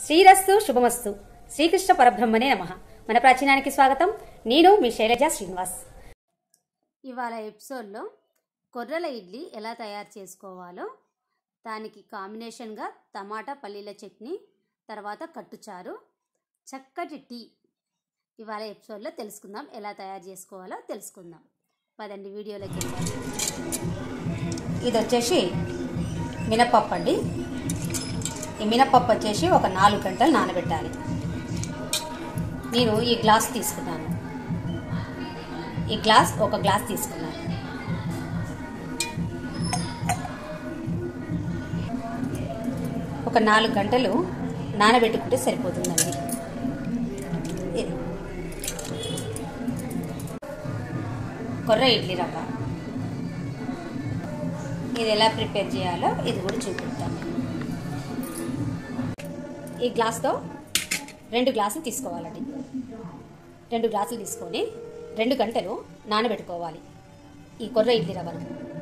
శ్రీరస్తు శుభమస్తు శ్రీకృష్ణ పరబ్రహ్మనే నమ మన ప్రాచీనానికి స్వాగతం నేను మీ శైలజ శ్రీనివాస్ ఇవాళ ఎపిసోడ్లో కొర్రల ఇడ్లీ ఎలా తయారు చేసుకోవాలో దానికి కాంబినేషన్గా టమాటా పల్లీల చట్నీ తర్వాత కట్టుచారు చక్కటి టీ ఇవాళ ఎపిసోడ్లో తెలుసుకుందాం ఎలా తయారు చేసుకోవాలో తెలుసుకుందాం పదండి వీడియోలోకి వెళ్దాం ఇది వచ్చేసి మినపప్పు అండి ఈ మినపప్పు వచ్చేసి ఒక నాలుగు గంటలు నానబెట్టాలి నేను ఈ గ్లాస్ తీసుకున్నాను ఈ గ్లాస్ ఒక గ్లాస్ తీసుకున్నాను ఒక నాలుగు గంటలు నానబెట్టుకుంటే సరిపోతుందండి ఇది కొర్ర ఇడ్లీ రవ్వ ఇది ఎలా ప్రిపేర్ చేయాలో ఇది కూడా చూపిస్తాను ఈ గ్లాస్తో రెండు గ్లాసులు తీసుకోవాలండి రెండు గ్లాసులు తీసుకొని రెండు గంటలు నానబెట్టుకోవాలి ఈ కొర్ర ఇడ్లీ రవ్వను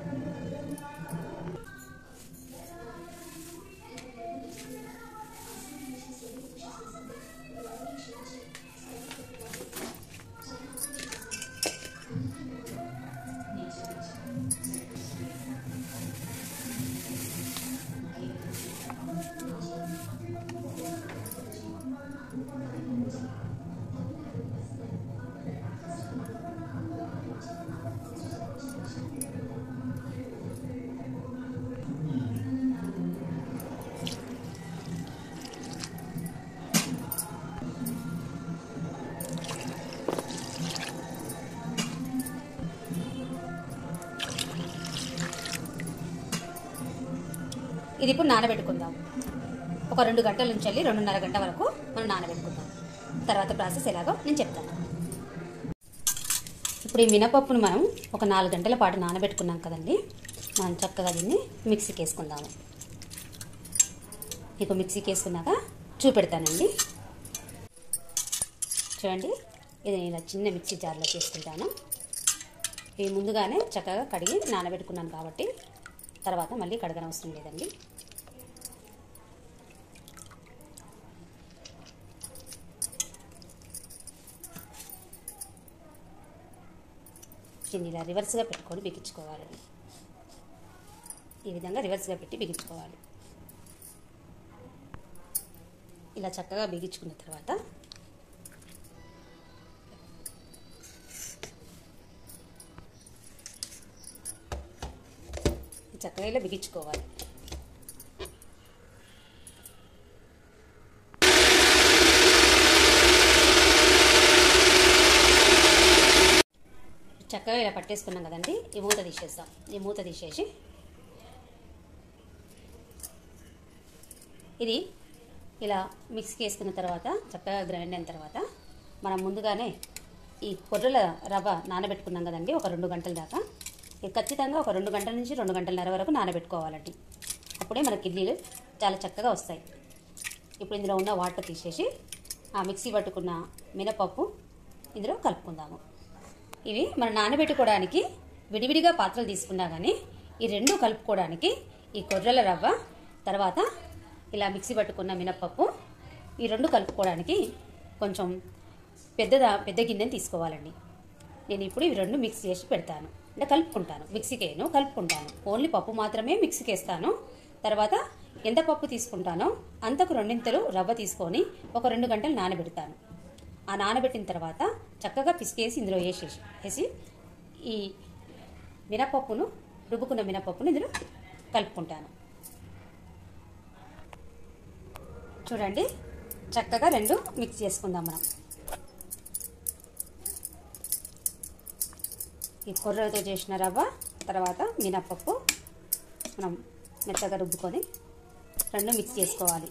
ఇది ఇప్పుడు నానబెట్టుకుందాం ఒక రెండు గంటల నుంచి వెళ్ళి రెండున్నర గంట వరకు మనం నానబెట్టుకుందాం తర్వాత ప్రాసెస్ ఎలాగో నేను చెప్తాను ఇప్పుడు ఈ మినపప్పును మనం ఒక నాలుగు గంటల పాటు నానబెట్టుకున్నాం కదండి మనం చక్కగా దీన్ని మిక్సీకి వేసుకుందాము మీకు మిక్సీకి వేసుకున్నాక చూపెడతానండి చూడండి ఇది నేను ఇలా చిన్న మిక్సీ జార్లో చేసుకుంటాను ఇవి ముందుగానే చక్కగా కడిగి నానబెట్టుకున్నాను కాబట్టి తర్వాత మళ్ళీ కడగనవసరం లేదండి దీన్ని ఇలా రివర్స్గా పెట్టుకొని బిగించుకోవాలండి ఈ విధంగా రివర్స్గా పెట్టి బిగించుకోవాలి ఇలా చక్కగా బిగించుకున్న తర్వాత చక్కగా ఇలా బిగించుకోవాలి చక్కగా ఇలా పట్టేసుకున్నాం కదండి ఈ మూత తీసేస్తాం ఈ మూత తీసేసి ఇది ఇలా మిక్స్కి వేసుకున్న తర్వాత చక్కగా గ్రైండ్ అయిన తర్వాత మనం ముందుగానే ఈ కొర్రల రవ్వ నానబెట్టుకున్నాం కదండి ఒక రెండు గంటల దాకా ఇది ఖచ్చితంగా ఒక రెండు గంటల నుంచి రెండు గంటలన్నర వరకు నానబెట్టుకోవాలండి అప్పుడే మనకి ఇడ్లీలు చాలా చక్కగా వస్తాయి ఇప్పుడు ఇందులో ఉన్న వాటర్ తీసేసి ఆ మిక్సీ పట్టుకున్న మినపప్పు ఇందులో కలుపుకుందాము ఇవి మనం నానబెట్టుకోవడానికి విడివిడిగా పాత్రలు తీసుకున్నా కానీ ఈ రెండు కలుపుకోవడానికి ఈ కొర్రల రవ్వ తర్వాత ఇలా మిక్సీ పట్టుకున్న మినప్పప్పు ఈ రెండు కలుపుకోవడానికి కొంచెం పెద్దదా పెద్ద గిన్నెని తీసుకోవాలండి నేను ఇప్పుడు ఇవి రెండు మిక్స్ చేసి పెడతాను అంటే కలుపుకుంటాను మిక్సీకి వేయను కలుపుకుంటాను ఓన్లీ పప్పు మాత్రమే మిక్సీకి వేస్తాను తర్వాత ఎంత పప్పు తీసుకుంటానో అంతకు రెండింతలు రవ్వ తీసుకొని ఒక రెండు గంటలు నానబెడతాను ఆ నానబెట్టిన తర్వాత చక్కగా పిసికేసి ఇందులో వేసేసి వేసి ఈ మినపప్పును రుబ్బుకున్న మినపప్పును ఇందులో కలుపుకుంటాను చూడండి చక్కగా రెండు మిక్స్ చేసుకుందాం మనం ఈ కొర్రలతో చేసిన రవ్వ తర్వాత మినపప్పు మనం మెత్తగా రుబ్బుకొని రెండు మిక్స్ చేసుకోవాలి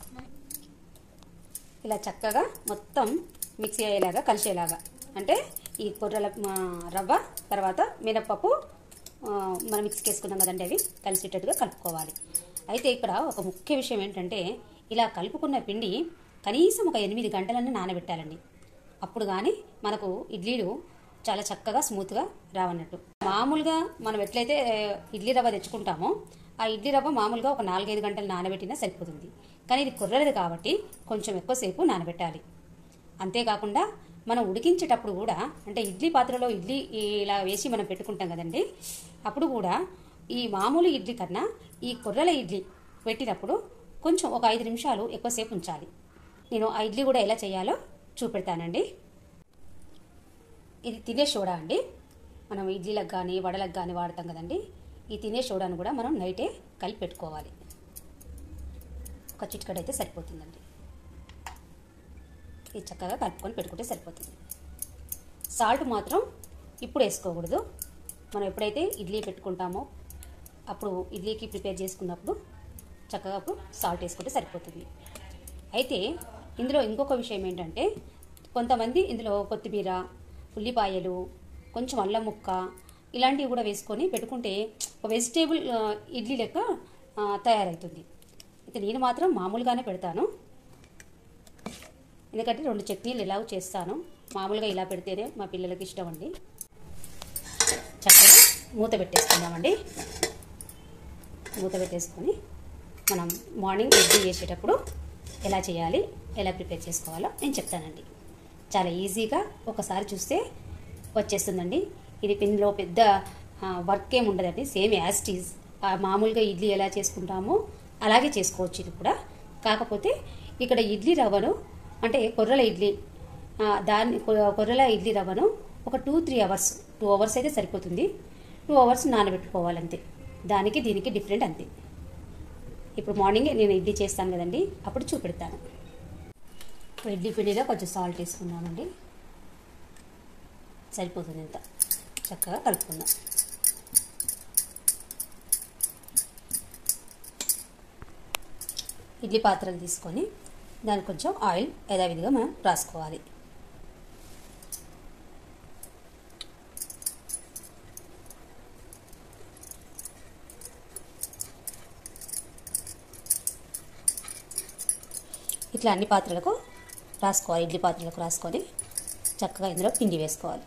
ఇలా చక్కగా మొత్తం మిక్స్ అయ్యేలాగా కలిసేలాగా అంటే ఈ కొర్రల రవ్వ తర్వాత మినపప్పు మనం మిక్స్ చేసుకున్నాం కదండి అవి కలిసేటట్టుగా కలుపుకోవాలి అయితే ఇక్కడ ఒక ముఖ్య విషయం ఏంటంటే ఇలా కలుపుకున్న పిండి కనీసం ఒక ఎనిమిది గంటలన్నా నానబెట్టాలండి అప్పుడు కానీ మనకు ఇడ్లీలు చాలా చక్కగా స్మూత్గా రావన్నట్టు మామూలుగా మనం ఎట్లయితే ఇడ్లీ రవ్వ తెచ్చుకుంటామో ఆ ఇడ్లీ రవ్వ మామూలుగా ఒక నాలుగైదు గంటలు నానబెట్టినా సరిపోతుంది కానీ ఇది కొర్రలది కాబట్టి కొంచెం ఎక్కువసేపు నానబెట్టాలి అంతేకాకుండా మనం ఉడికించేటప్పుడు కూడా అంటే ఇడ్లీ పాత్రలో ఇడ్లీ ఇలా వేసి మనం పెట్టుకుంటాం కదండి అప్పుడు కూడా ఈ మామూలు ఇడ్లీ కన్నా ఈ కొర్రల ఇడ్లీ పెట్టినప్పుడు కొంచెం ఒక ఐదు నిమిషాలు ఎక్కువసేపు ఉంచాలి నేను ఆ ఇడ్లీ కూడా ఎలా చేయాలో చూపెడతానండి ఇది తినే సోడా అండి మనం ఇడ్లీలకు కానీ వడలకు కానీ వాడతాం కదండి ఈ తినే సోడాను కూడా మనం నైటే కలిపి పెట్టుకోవాలి ఒక చిటికడ అయితే సరిపోతుందండి ఇది చక్కగా కలుపుకొని పెట్టుకుంటే సరిపోతుంది సాల్ట్ మాత్రం ఇప్పుడు వేసుకోకూడదు మనం ఎప్పుడైతే ఇడ్లీ పెట్టుకుంటామో అప్పుడు ఇడ్లీకి ప్రిపేర్ చేసుకున్నప్పుడు చక్కగా అప్పుడు సాల్ట్ వేసుకుంటే సరిపోతుంది అయితే ఇందులో ఇంకొక విషయం ఏంటంటే కొంతమంది ఇందులో కొత్తిమీర ఉల్లిపాయలు కొంచెం అల్లం ముక్క ఇలాంటివి కూడా వేసుకొని పెట్టుకుంటే ఒక వెజిటేబుల్ ఆ, ఇడ్లీ లెక్క ఆ, తయారవుతుంది అయితే నేను మాత్రం మామూలుగానే పెడతాను ఎందుకంటే రెండు చట్నీలు ఎలాగో చేస్తాను మామూలుగా ఇలా పెడితేనే మా పిల్లలకి ఇష్టం అండి చక్కగా మూత పెట్టేసుకుందామండి మూత పెట్టేసుకొని మనం మార్నింగ్ ఇడ్లీ చేసేటప్పుడు ఎలా చేయాలి ఎలా ప్రిపేర్ చేసుకోవాలో నేను చెప్తానండి చాలా ఈజీగా ఒకసారి చూస్తే వచ్చేస్తుందండి ఇది ఇందులో పెద్ద ఆ, వర్క్ ఏమి ఉండదండి సేమ్ యాజ్ టీజ్ మామూలుగా ఇడ్లీ ఎలా చేసుకుంటామో అలాగే చేసుకోవచ్చు ఇది కూడా కాకపోతే ఇక్కడ ఇడ్లీ రవ్వను అంటే కొర్రల ఇడ్లీ ఆ, దాన్ని కొ- కొర్రల ఇడ్లీ రవ్వను ఒక two three hours two hours అయితే సరిపోతుంది టూ అవర్స్ నానబెట్టుకోవాలంతే దానికి దీనికి డిఫరెంట్ అంతే ఇప్పుడు మార్నింగ్ నేను ఇడ్లీ చేస్తాను కదండి అప్పుడు చూపెడతాను ఇప్పుడు ఇడ్లీ పిండిలో కొంచెం సాల్ట్ వేసుకున్నామండి సరిపోతుంది ఇంత చక్కగా కలుపుకుందాం ఇడ్లీ పాత్రలు తీసుకొని దానికి కొంచెం ఆయిల్ యథావిధిగా మనం రాసుకోవాలి ఇట్లా అన్ని పాత్రలకు రాసుకోవాలి ఇడ్లీ పాత్రలకు రాసుకొని చక్కగా ఇందులో పిండి వేసుకోవాలి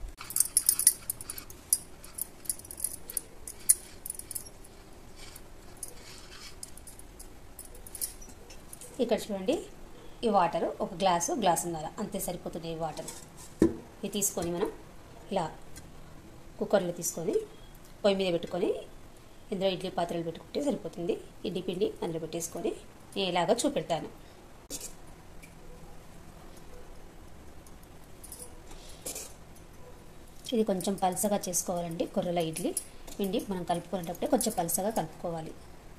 ఇక్కడ చూడండి ఈ వాటర్ ఒక గ్లాసు గ్లాసు ఉన్నర అంతే సరిపోతుంది ఈ వాటర్ ఇది తీసుకొని మనం ఇలా కుక్కర్లో తీసుకొని పొయ్యి మీద పెట్టుకొని ఇందులో ఇడ్లీ పాత్రలు పెట్టుకుంటే సరిపోతుంది ఇడ్లీ పిండి అందులో పెట్టేసుకొని నేను ఇలాగా చూపెడతాను ఇది కొంచెం పలసగా చేసుకోవాలండి కొర్రల ఇడ్లీ పిండి మనం కలుపుకునేటప్పుడే కొంచెం పలసగా కలుపుకోవాలి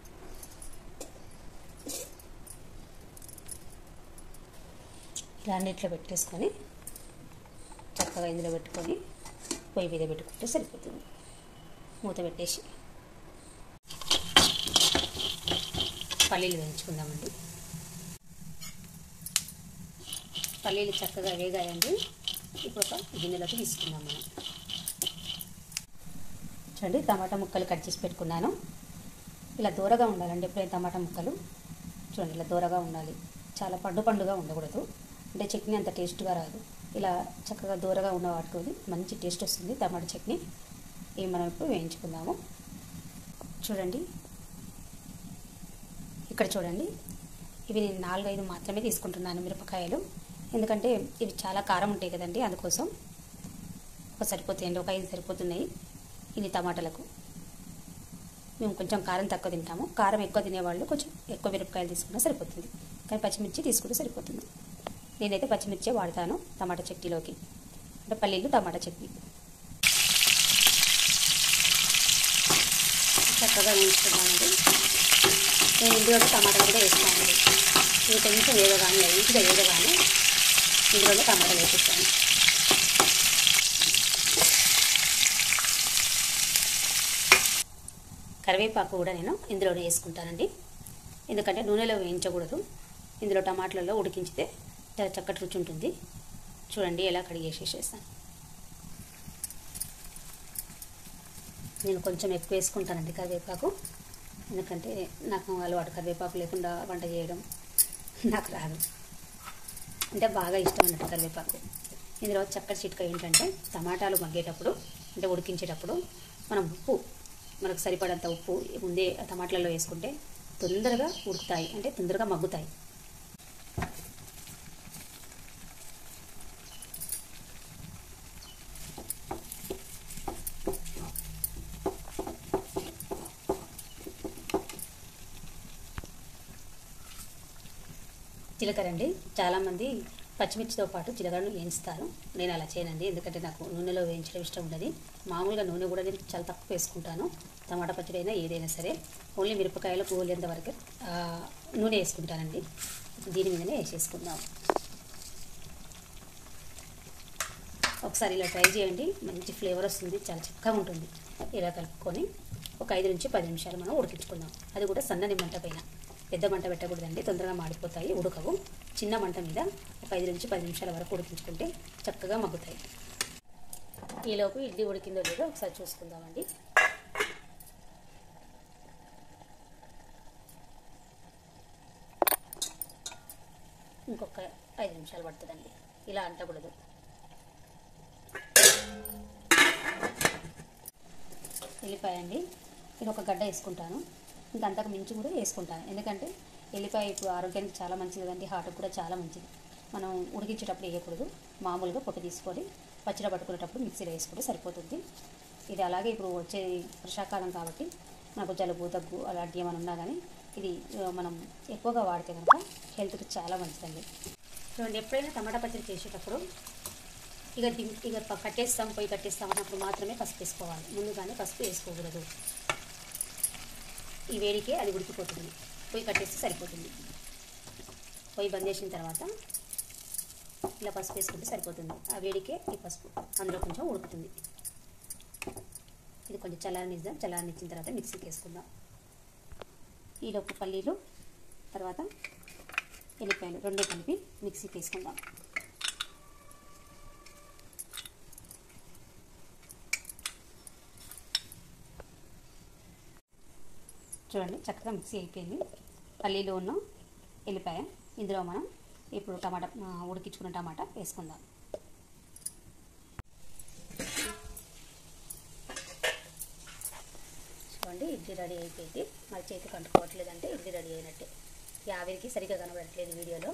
ఇలా అన్నిట్లో పెట్టేసుకొని చక్కగా ఇందులో పెట్టుకొని పొయ్యి మీద పెట్టుకుంటే సరిపోతుంది మూత పెట్టేసి పల్లీలు వేయించుకుందామండి పల్లీలు చక్కగా వేగాయండి ఇప్పుడు ఒక గిన్నెలోకి తీసుకుందాం మనం చూడండి టమాటా ముక్కలు కట్ చేసి పెట్టుకున్నాను ఇలా దూరగా ఉండాలండి ఎప్పుడైనా టమాటా ముక్కలు చూడండి ఇలా దూరగా ఉండాలి చాలా పండు పండుగా ఉండకూడదు అంటే చట్నీ అంత టేస్ట్గా రాదు ఇలా చక్కగా దూరగా ఉన్న వాటికి మంచి టేస్ట్ వస్తుంది టమాటా చట్నీ ఇవి మనం ఇప్పుడు వేయించుకుందాము చూడండి ఇక్కడ చూడండి ఇవి నేను నాలుగైదు మాత్రమే తీసుకుంటున్నాను మిరపకాయలు ఎందుకంటే ఇవి చాలా కారం ఉంటాయి కదండి అందుకోసం ఒక సరిపోతాయండి ఒక ఐదు సరిపోతున్నాయి ఇన్ని టమాటాలకు మేము కొంచెం కారం తక్కువ తింటాము కారం ఎక్కువ తినేవాళ్ళు కొంచెం ఎక్కువ మిరపకాయలు తీసుకున్నా సరిపోతుంది కానీ పచ్చిమిర్చి తీసుకుంటే సరిపోతుంది నేనైతే పచ్చిమిర్చే వాడతాను టమాటా చట్నీలోకి అంటే పల్లీలు టమాటా చట్నీ చక్కగా వేయించుకున్నానండి నేను ఇందులో టమాటాలు కూడా వేస్తానండి ఇది కొంచెం వేగగానే లైట్గా వేగగానే ఇందులో టమాటాలు వేసేస్తాను కరివేపాకు కూడా నేను ఇందులోనే వేసుకుంటానండి ఎందుకంటే నూనెలో వేయించకూడదు ఇందులో టమాటాలలో ఉడికించితే చాలా చక్కటి రుచి ఉంటుంది చూడండి ఎలా కడిగేసేసేస్తాను నేను కొంచెం ఎక్కువ వేసుకుంటానండి కరివేపాకు ఎందుకంటే నాకు అలవాటు కరివేపాకు లేకుండా వంట చేయడం నాకు రాదు అంటే బాగా ఇష్టం అన్నట్టు కరివేపాకు ఇందులో చక్కటి చిట్క ఏంటంటే టమాటాలు మగ్గేటప్పుడు అంటే ఉడికించేటప్పుడు మనం ఉప్పు మనకు సరిపడంత ఉప్పు ముందే టమాటాలలో వేసుకుంటే తొందరగా ఉడుకుతాయి అంటే తొందరగా మగ్గుతాయి జీలకర్ర అండి చాలామంది పచ్చిమిర్చితో పాటు జీలకర్రను వేయించుతారు నేను అలా చేయనండి ఎందుకంటే నాకు నూనెలో వేయించడం ఇష్టం ఉండదు మామూలుగా నూనె కూడా నేను చాలా తక్కువ వేసుకుంటాను టమాటా పచ్చడి అయినా ఏదైనా సరే ఓన్లీ మిరపకాయలు కూలేంత వరకు ఆ, నూనె వేసుకుంటానండి దీని మీదనే వేసేసుకుందాం ఒకసారి ఇలా ట్రై చేయండి మంచి ఫ్లేవర్ వస్తుంది చాలా చక్కగా ఉంటుంది ఇలా కలుపుకొని ఒక ఐదు నుంచి పది నిమిషాలు మనం ఉడికించుకుందాం అది కూడా సన్నని మంట పైన పెద్ద మంట పెట్టకూడదండి తొందరగా మాడిపోతాయి ఉడకవు చిన్న మంట మీద ఒక ఐదు నుంచి పది నిమిషాల వరకు ఉడికించుకుంటే చక్కగా మగ్గుతాయి ఈలోపు ఇడ్లీ ఉడికిందో లేదో ఒకసారి చూసుకుందామండి ఇంకొక ఐదు నిమిషాలు పడుతుందండి ఇలా అంటకూడదు ఎల్లిపాయ అండి ఇది ఒక గడ్డ వేసుకుంటాను ఇంకా అంతకు మించి కూడా వేసుకుంటాను ఎందుకంటే ఎల్లిపాయ ఇప్పుడు ఆరోగ్యానికి చాలా మంచిది కదండి హార్ట్కి కూడా చాలా మంచిది మనం ఉడికించేటప్పుడు వేయకూడదు మామూలుగా పొట్టు తీసుకొని పచ్చడి పట్టుకునేటప్పుడు మిక్సీలో వేసుకుంటే సరిపోతుంది ఇది అలాగే ఇప్పుడు వచ్చే వర్షాకాలం కాబట్టి మనకు జలుబు దగ్గు అలాంటివి ఏమైనా ఉన్నా కానీ ఇది ఆ, మనం ఎక్కువగా వాడితే కనుక హెల్త్కి చాలా మంచిదండి చూడండి ఎప్పుడైనా టమాటా పచ్చడి చేసేటప్పుడు ఇక దిం ఇక ప- కట్టేస్తాం పొయ్యి కట్టేస్తాం అన్నప్పుడు మాత్రమే పసుపు వేసుకోవాలి ముందుగానే పసుపు వేసుకోకూడదు ఈ వేడికే అది ఉడికిపోతుంది పొయ్యి కట్టేస్తే సరిపోతుంది పొయ్యి బంద్ చేసిన తర్వాత ఇలా పసుపు వేసుకుంటే సరిపోతుంది ఆ వేడికే ఈ పసుపు అందులో కొంచెం ఉడుకుతుంది ఇది కొంచెం చల్లారనిద్దాం చల్లారనిచ్చిన తర్వాత మిక్సీకి వేసుకుందాం ఈలోపు పల్లీలు తర్వాత ఎల్లిపాయలు రెండు కలిపి మిక్సీకి వేసుకుందాం చూడండి చక్కగా మిక్సీ అయిపోయింది పల్లీలు ఉన్న ఎల్లిపాయ ఇందులో మనం ఇప్పుడు టమాటా ఆ, ఉడికించుకున్న టమాటా వేసుకుందాం చూడండి ఇడ్లీ రెడీ అయిపోయింది మరి చేతికి అంటుకోవట్లేదంటే ఇడ్లీ రెడీ అయినట్టే ఈ ఆవిరికి సరిగ్గా కనబడట్లేదు వీడియోలో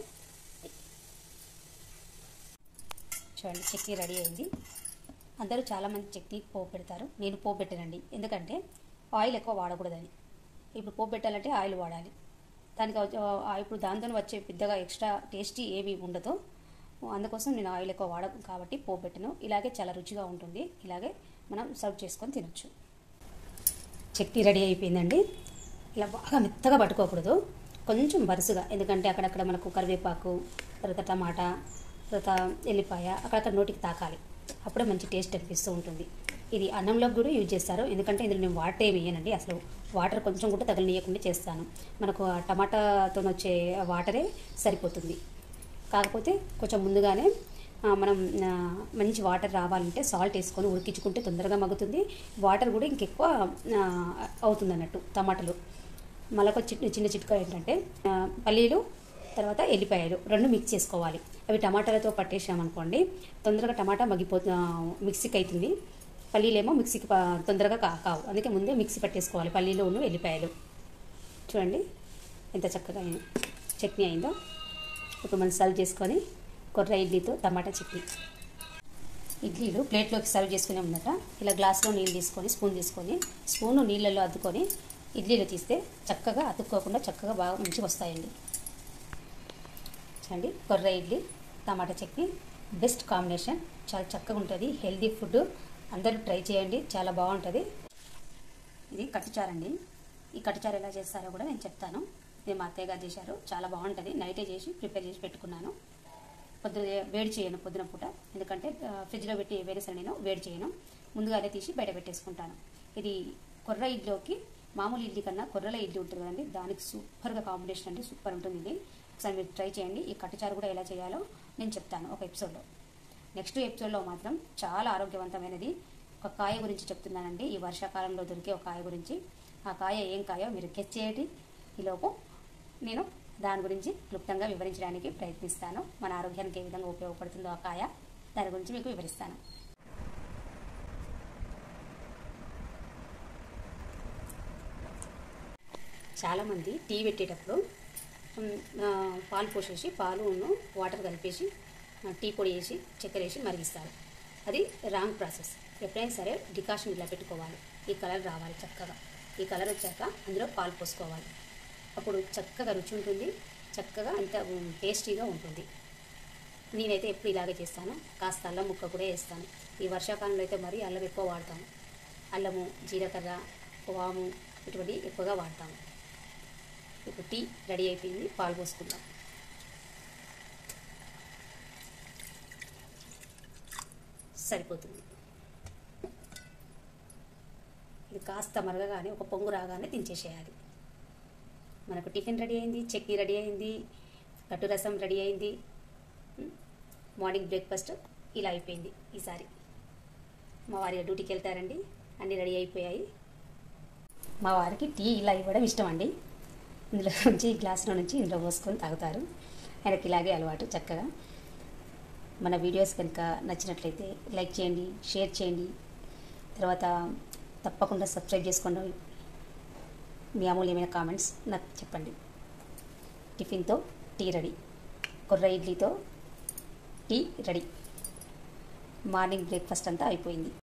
చూడండి చట్నీ రెడీ అయింది అందరూ చాలామంది చట్నీ పోపు పెడతారు నేను పోపు పెట్టానండి ఎందుకంటే ఆయిల్ ఎక్కువ వాడకూడదని ఇప్పుడు పోపు పెట్టాలంటే ఆయిల్ వాడాలి దానికి వచ్చే- ఆ ఇప్పుడు దాంతో వచ్చే పెద్దగా ఎక్స్ట్రా టేస్టీ ఏమి ఉండదు అందుకోసం నేను ఆయిల్ ఎక్కువ వాడకు కాబట్టి పోపు పెట్టను ఇలాగే చాలా రుచిగా ఉంటుంది ఇలాగే మనం సర్వ్ చేసుకొని తినొచ్చు చట్నీ రెడీ అయిపోయిందండి ఇలా బాగా మెత్తగా పట్టుకోకూడదు కొంచెం వరుసగా ఎందుకంటే అక్కడక్కడ మనకు కరివేపాకు తర్వాత టమాటా తర్వాత ఎల్లిపాయ అక్కడక్కడ నోటికి తాకాలి అప్పుడే మంచి టేస్ట్ అనిపిస్తూ ఉంటుంది ఇది అన్నంలో కూడా యూజ్ చేస్తారు ఎందుకంటే ఇందులో నేను వాటర్ ఏమి వేయనండి అసలు వాటర్ కొంచెం కూడా తగలనీయకుండా చేస్తాను మనకు ఆ టమాటాతో వచ్చే వాటరే సరిపోతుంది కాకపోతే కొంచెం ముందుగానే ఆ, మనం ఆ, మంచి వాటర్ రావాలంటే సాల్ట్ వేసుకొని ఉడికించుకుంటే తొందరగా మగ్గుతుంది వాటర్ కూడా ఇంకెక్కువ ఆ, అవుతుంది అన్నట్టు టమాటాలు మళ్ళీ ఒక చిన్న చిన్న చిట్కా ఏంటంటే ఆ, పల్లీలు తర్వాత ఎల్లిపాయలు రెండు మిక్స్ చేసుకోవాలి అవి టమాటాలతో పట్టేసామనుకోండి తొందరగా టమాటా మగ్గిపో ఆ, మిక్సీకి అవుతుంది పల్లీలేమో మిక్సీకి ప- తొందరగా కా కావు అందుకే ముందే మిక్సీ పట్టేసుకోవాలి పల్లీలు ఉన్న ఎల్లిపాయలు చూడండి ఎంత చక్కగా అయింది. చట్నీ అయిందో ఇప్పుడు మనం సర్వ్ చేసుకొని కొర్ర ఇడ్లీతో టమాటా చట్నీ ఇడ్లీలు ప్లేట్లోకి సర్వ్ చేసుకునే ముందట ఇలా గ్లాస్లో నీళ్ళు తీసుకొని స్పూన్ తీసుకొని స్పూను నీళ్ళల్లో అద్దుకొని ఇడ్లీలు తీస్తే చక్కగా అతుక్కోకుండా చక్కగా బాగా మంచిగా వస్తాయండి చూడండి కొర్ర idli tomato chutney best combination చాలా చక్కగా ఉంటుంది హెల్దీ ఫుడ్ అందరూ ట్రై చేయండి చాలా బాగుంటుంది ఇది కట్టుచారండి ఈ కట్టుచారు ఎలా చేస్తారో కూడా నేను చెప్తాను ఇది మా అత్తయ్య గారు చేశారు చాలా బాగుంటుంది నైటే చేసి ప్రిపేర్ చేసి పెట్టుకున్నాను పొద్దున వేడి చేయను పొద్దున పూట ఎందుకంటే ఆ, ఫ్రిడ్జ్లో పెట్టి వేరే సరే నేను వేడి చేయను ముందుగానే తీసి బయట పెట్టేసుకుంటాను ఇది కొర్ర ఇడ్లీకి మామూలు ఇడ్లీ కన్నా కొర్రల ఇడ్లీ ఉంటుంది కదండి దానికి సూపర్గా కాంబినేషన్ అంటే సూపర్ ఉంటుంది ఇది ఒకసారి మీరు ట్రై చేయండి ఈ కట్టుచారు కూడా ఎలా చేయాలో నేను చెప్తాను ఒక ఎపిసోడ్లో నెక్స్ట్ ఎపిసోడ్లో మాత్రం చాలా ఆరోగ్యవంతమైనది ఒక కాయ గురించి చెప్తున్నానండి ఈ వర్షాకాలంలో దొరికే ఒక కాయ గురించి ఆ కాయ ఏం కాయో మీరు గెస్ చేయండి ఈలోపు నేను దాని గురించి క్లుప్తంగా వివరించడానికి ప్రయత్నిస్తాను మన ఆరోగ్యానికి ఏ విధంగా ఉపయోగపడుతుందో ఆ కాయ దాని గురించి మీకు వివరిస్తాను చాలామంది టీ పెట్టేటప్పుడు ఉమ్, ఆ, పాలు పోసేసి పాలు వాటర్ కలిపేసి ఆ, టీ పొడి వేసి చక్కెర వేసి మరిగిస్తారు అది రాంగ్ ప్రాసెస్ ఎప్పుడైనా సరే డికాషన్ ఇలా పెట్టుకోవాలి ఈ కలర్ రావాలి చక్కగా ఈ కలర్ వచ్చాక అందులో పాలు పోసుకోవాలి అప్పుడు చక్కగా రుచి ఉంటుంది చక్కగా అంత ఉమ్, టేస్టీగా ఉంటుంది నేనైతే ఎప్పుడు ఇలాగే చేస్తాను కాస్త అల్లం ముక్క కూడా వేస్తాను ఈ వర్షాకాలంలో అయితే మరి అల్లం ఎక్కువ వాడతాము అల్లము జీలకర్ర వాము ఇటువంటి ఎక్కువగా వాడతాము ఇప్పుడు టీ రెడీ అయిపోయింది పాలు పోసుకుందాం సరిపోతుంది ఇది కాస్త మరగగానే ఒక పొంగు రాగానే దించేసేయాలి మనకు టిఫిన్ రెడీ అయింది చట్నీ రెడీ అయింది కట్టు రసం రెడీ అయింది ఉమ్, మార్నింగ్ బ్రేక్ఫాస్ట్ ఇలా అయిపోయింది ఈసారి మా వారి డ్యూటీకి వెళ్తారండి అన్నీ రెడీ అయిపోయాయి మా వారికి టీ ఇలా ఇవ్వడం ఇష్టం అండి ఇందులో నుంచి ఈ గ్లాసులో నుంచి ఇందులో పోసుకొని తాగుతారు ఆయనకి ఇలాగే అలవాటు చక్కగా మన వీడియోస్ కనుక నచ్చినట్లయితే లైక్ చేయండి షేర్ చేయండి తర్వాత తప్పకుండా సబ్స్క్రైబ్ చేసుకోండి మీ అమూల్యమైన కామెంట్స్ నాకు చెప్పండి టిఫిన్తో టీ రెడీ కొర్ర ఇడ్లీతో టీ రెడీ మార్నింగ్ బ్రేక్ఫాస్ట్ అంతా అయిపోయింది